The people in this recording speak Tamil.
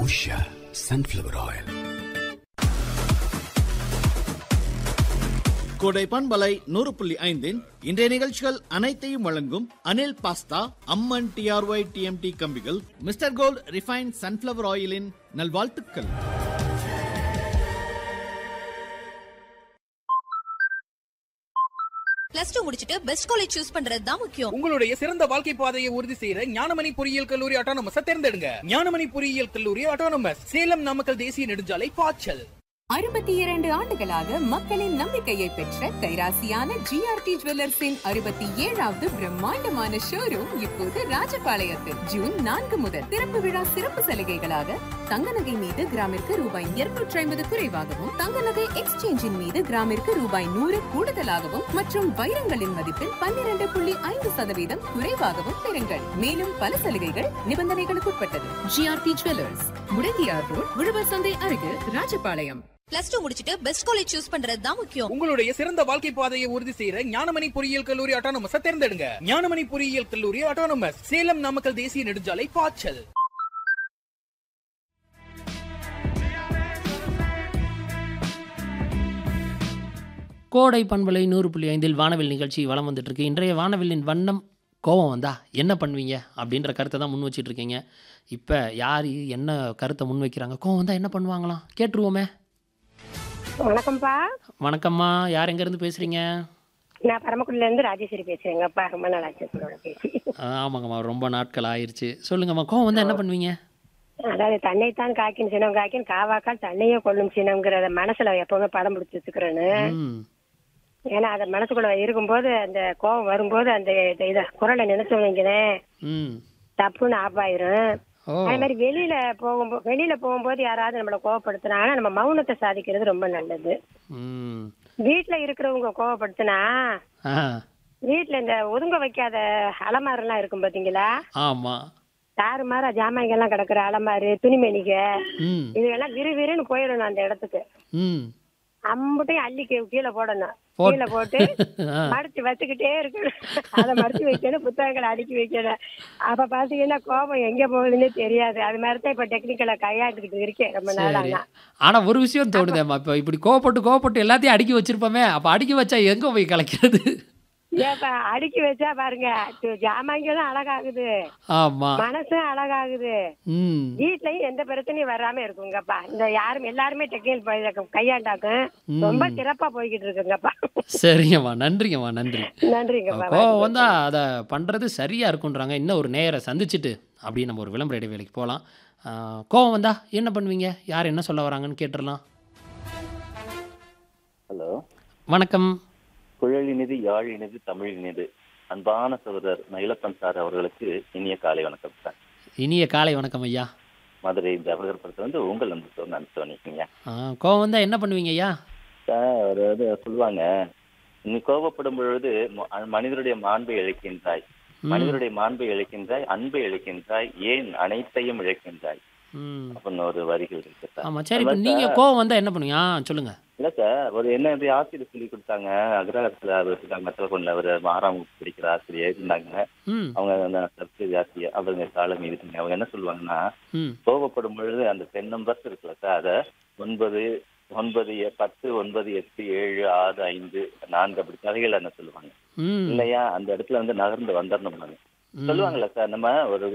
உஷா சன்ஃப்ளவர் ஆயில் கோடை பண்பலை நூறு புள்ளி ஐந்தின் இன்றைய நிகழ்ச்சிகள் அனைத்தையும் வழங்கும் Anil pasta Amman TRY TMT கம்பிகள் மிஸ்டர் கோல்ட் ரிஃபைன் சன்ஃப்ளவர் ஆயிலின் நல்வாழ்த்துக்கள் பிளஸ் டூ முடிச்சிட்டு பெஸ்ட் காலேஜ் சூஸ் பண்றது தான் முக்கியம் உங்களுடைய சிறந்த வாழ்க்கை பாதையை உறுதி செய்யற ஞானமணி பொறியியல் கல்லூரி அட்டானமஸ் தேர்ந்தெடுங்க ஞானமணி பொறியியல் கல்லூரி அட்டானமஸ் சேலம் நாமக்கல் தேசிய நெடுஞ்சாலை பாய்ச்சல் அறுபத்தி இரண்டு ஆண்டுகளாக மக்களின் நம்பிக்கையை பெற்ற கைராசியான ஜிஆர்டி ஜுவல்லர்ஸின் அறுபத்தி ஏழாவது பிரம்மாண்டமான ஷோரூம் இப்போது ராஜபாளையத்தில் ஜூன் நான்கு முதல் திறப்பு விழா சிறப்பு சலுகைகளாக தங்க நகை மீது கிராமிற்கு ரூபாய் இருநூற்றி ஐம்பது குறைவாகவும் தங்க நகை எக்ஸ்சேஞ்சின் மீது கிராமிற்கு ரூபாய் நூறு கூடுதலாகவும் மற்றும் வைரங்களின் மதிப்பில் பன்னிரண்டு புள்ளி ஐந்து சதவீதம் குறைவாகவும் பெறுங்கள் மேலும் பல சலுகைகள் நிபந்தனைகளுக்குட்பட்டது ஜிஆர்டி ஜுவல்லர்ஸ் முடங்கியார் ரோட் உழவர் சந்தை அருகில் ராஜபாளையம் பிளஸ் டூ முடிச்சிட்டு பெஸ்ட் காலேஜ் சூஸ் பண்றது தான் முக்கியம் உங்களுடைய சிறந்த வாழ்க்கை பாதையை உறுதி செய்யற ஞானமணி பொறியியல் கல்லூரி அட்டானமஸ் தேர்ந்தெடுங்க ஞானமணி பொறியியல் கல்லூரி அட்டானமஸ் சேலம் நாமக்கல் தேசிய நெடுஞ்சாலை பாய்ச்சல் கோடை பண்பலை நூறு புள்ளி ஐந்தில் வானவில் நிகழ்ச்சி வலம் வந்துட்டு இருக்கு இன்றைய வானவில்லின் வண்ணம் கோபம் வந்தா என்ன பண்ணுவீங்க அப்படின்ற கருத்தை தான் முன் வச்சிட்டு இருக்கீங்க இப்போ யார் என்ன கருத்தை முன் வைக்கிறாங்க கோவம் வந்தா என்ன பண்ணுவாங்களாம் கேட்டுருவோமே வணக்கம்ப்பா வணக்கம்மா யார் எங்கேருந்து பேசுகிறீங்க நான் பரமக்குடில இருந்து ராஜேஸ்வரி பேசுறேங்கப்பா ரொம்ப நாள் ஆச்சு உங்களோட பேசி ஆமாங்கம்மா ரொம்ப நாட்கள் ஆயிருச்சு சொல்லுங்கம்மா கோவம் வந்தா என்ன பண்ணுவீங்க அதாவது தன்னைத்தான் காக்கின் சினம் காக்கின் காவாக்கால் தன்னையும் கொள்ளும் சினம்ங்கிறத மனசுல எப்பவுமே படம் பிடிச்சி வச்சுக்கிறேன்னு ம் ஏன்னா அது மனசுக்குள்ள இருக்கும்போது அந்த கோபம் வரும்போது அந்த இத- இத குரலை நினைச்சு வைங்களேன் ம் தப்புன்னு ஆப்பாயிரும் ஓ அதே மாதிரி வெளியில போகும்போது வெளியில போகும்போது யாராவது நம்மள கோவப்படுத்துனாங்கன்னா நம்ம மௌனத்தை சாதிக்கிறது ரொம்ப நல்லது ம் வீட்டுல இருக்கிறவங்க கோவப்படுத்தினா ஆ வீட்டுல இந்த ஒதுங்க வைக்காத அலமாரெல்லாம் இருக்கும் பாத்தீங்களா ஆமாம் தாறுமாறா ஜாமான்கெல்லாம் கிடக்குற அலமாரி துணிமணிக ம் இதெல்லாம் விறுவிறுன்னு போயிடணும் அந்த இடத்துக்கு ம் அம்பட்டையும் அள்ளி கீ- கீழே போடணும் போட்டு. கீழே போட்டு ஆ மடிச்சு வச்சுக்கிட்டே இருக்கணும் அதை மடிச்சு வைக்கணும் புத்தகங்களை அடுக்கி வைக்கணும் அப்ப பாத்தீங்கன்னா கோபம் எங்க போகுதுன்னே தெரியாது அது மாதிரி தான் இப்ப டெக்னிக்கலை கையாண்டுக்கிட்டு இருக்கேன் ரொம்ப நாளா சரி நான். ஆனா ஒரு விஷயம் தோணுதேம்மா இப்போ இப்படி கோவப்பட்டு கோவப்பட்டு எல்லாத்தையும் அடுக்கி வச்சிருப்போமே அப்போ அடுக்கி வச்சா எங்கே போய் கலைக்கிறது ஏப்பா அடுக்கி வச்சா பாருங்க து- ஜாமான்களும் அழகாகுது ஆமா மனசும் அழகாகுது ம் வீட்லயும் எந்த பிரச்சனையும் வராம இருக்குங்கப்பா இந்த யாரும் எல்லாருமே டெக்னிக்கல் கையாண்டாக்கும் ரொம்ப சிறப்பா போய்கிட்டு இருக்குங்கப்பா சரிங்கம்மா நன்றிங்கம்மா நன்றி நன்றிங்கப்பா கோவம் வந்தா அதை பண்றது சரியா இருக்குன்றாங்க இன்னும் ஒரு நேரை சந்திச்சுட்டு அப்படியே நம்ம ஒரு விளம்பர இடைவேளைக்கு போகலாம் கோவம் வந்தா என்ன பண்ணுவீங்க யார் என்ன சொல்ல வராங்கன்னு கேட்டுடலாம் ஹலோ வணக்கம் குழலினிது யாழினிது தமிழினிது அன்பான சகோதரர் நயிலப்பன் சார் அவர்களுக்கு இனிய காலை வணக்கம் சார் இனிய காலை வணக்கம் ஐயா மதுரை ஜவஹர்புரத்துல வந்து உங்கள் அன்பு சோர் நான் சோனிக்குங்க ஆ, கோவம் வந்தா என்ன பண்ணுவீங்க ஐயா சார் ஒரு இது சொல்லுவாங்க நீ கோபப்படும் பொழுது ம- மனிதருடைய மாண்பை இழக்கின்றாய் மனிதருடைய மாண்பை இழக்கின்றாய் அன்பை இழக்கின்றாய் ஏன் அனைத்தையும் இழக்கின்றாய் ம் அப்படின்னு ஒரு வரிகள் இருக்கு சார் ஆமா சரி இப்போ நீங்க கோவம் வந்தா என்ன பண்ணுவீங்க ஆ சொல்லுங்க இல்ல சார் ஒரு என்ன இது ஆசிரியர் சொல்லி கொடுத்தாங்க அக்ரஹாரத்துல அவர் இருக்காங்க மத்தவங்க ஒரு ஆறாம் வகுப்பு படிக்கிற ஆசிரியர் இருந்தாங்க ம் அவங்க அந்த சர்ச்சை ஆசிரியர் அவங்க காலம் இருக்குங்க அவங்க என்ன சொல்லுவாங்கன்னா ம் கோபப்படும் பொழுது அந்த டென் நம்பர்ஸ் இருக்குல்ல சார் அதை ஒன்பது ஒன்பது எ- பத்து ஒன்பது எட்டு ஏழு ஆறு ஐந்து நான்கு அப்படி கதைகள் என்ன சொல்லுவாங்க ம் இல்லையா அந்த இடத்துல வந்து நகர்ந்து வந்துடணும் ம். சொல்லுவாங்கல்ல சார் நம்ம ஒரு